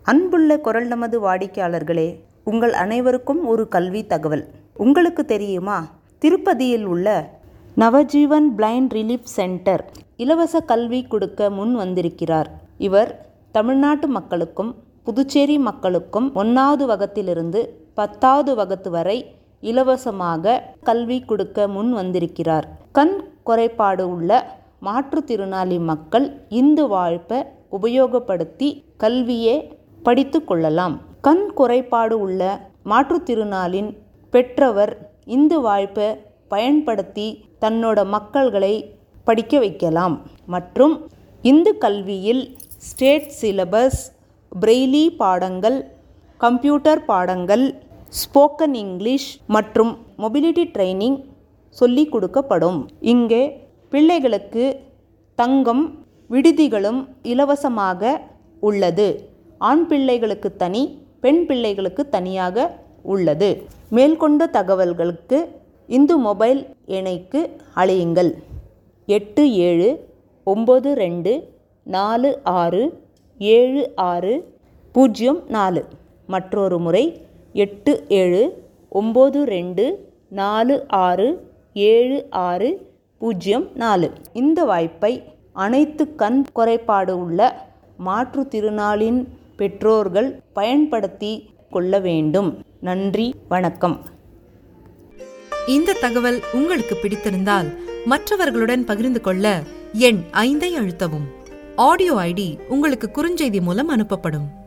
அன்புள்ள குரல் நமது வாடிக்கையாளர்களே உங்கள் அனைவருக்கும் ஒரு கல்வி தகவல் உங்களுக்கு தெரியுமா திருப்பதியில் உள்ள நவஜீவன் பிளைண்ட் ரிலீஃப் சென்டர் இலவச கல்வி கொடுக்க முன் வந்திருக்கிறார் இவர் தமிழ்நாட்டு மக்களுக்கும் புதுச்சேரி மக்களுக்கும் ஒன்றாவது வகுப்பிலிருந்து பத்தாவது வகுப்பு வரை இலவசமாக கல்வி கொடுக்க முன் வந்திருக்கிறார் கண் குறைபாடு உள்ள மாற்றுத்திறனாளி மக்கள் இந்த வாய்ப்பை உபயோகப்படுத்தி கல்வியே படித்து கொள்ளலாம் கண் குறைபாடு உள்ள மாற்றுத்திறனாளின் பெற்றவர் இந்த வாய்ப்பை பயன்படுத்தி தன்னோட மக்கள்களை படிக்க வைக்கலாம் மற்றும் இந்த கல்வியில் ஸ்டேட் சிலபஸ் பிரெய்லி பாடங்கள் கம்ப்யூட்டர் பாடங்கள் ஸ்போக்கன் இங்கிலீஷ் மற்றும் மொபிலிட்டி ட்ரைனிங் சொல்லிக் கொடுக்கப்படும் இங்கே பிள்ளைகளுக்கு தங்கம் விடுதிகளும் இலவசமாக உள்ளது ஆண் பிள்ளைகளுக்கு தனி பெண் பிள்ளைகளுக்கு தனியாக உள்ளது மேற்கொண்ட தகவல்களுக்கு இந்து மொபைல் எண்ணைக்கு அழையுங்கள் எட்டு ஏழு ஒம்பது ரெண்டு நாலு ஆறு ஏழு ஆறு பூஜ்ஜியம் நாலு மற்றொரு முறை எட்டு ஏழு ஒம்பது ரெண்டு நாலு ஆறு ஏழு ஆறு பூஜ்ஜியம் நாலு இந்த வாய்ப்பை அனைத்து கண் குறைபாடு உள்ள மாற்றுத்திறனாளின் பெற்றோர்கள் பயன்படுத்தி கொள்ள வேண்டும் நன்றி வணக்கம் இந்த தகவல் உங்களுக்கு பிடித்திருந்தால் மற்றவர்களுடன் பகிர்ந்து கொள்ள எண் ஐந்தை அழுத்தவும் ஆடியோ ஐடி உங்களுக்கு குறுஞ்செய்தி மூலம் அனுப்பப்படும்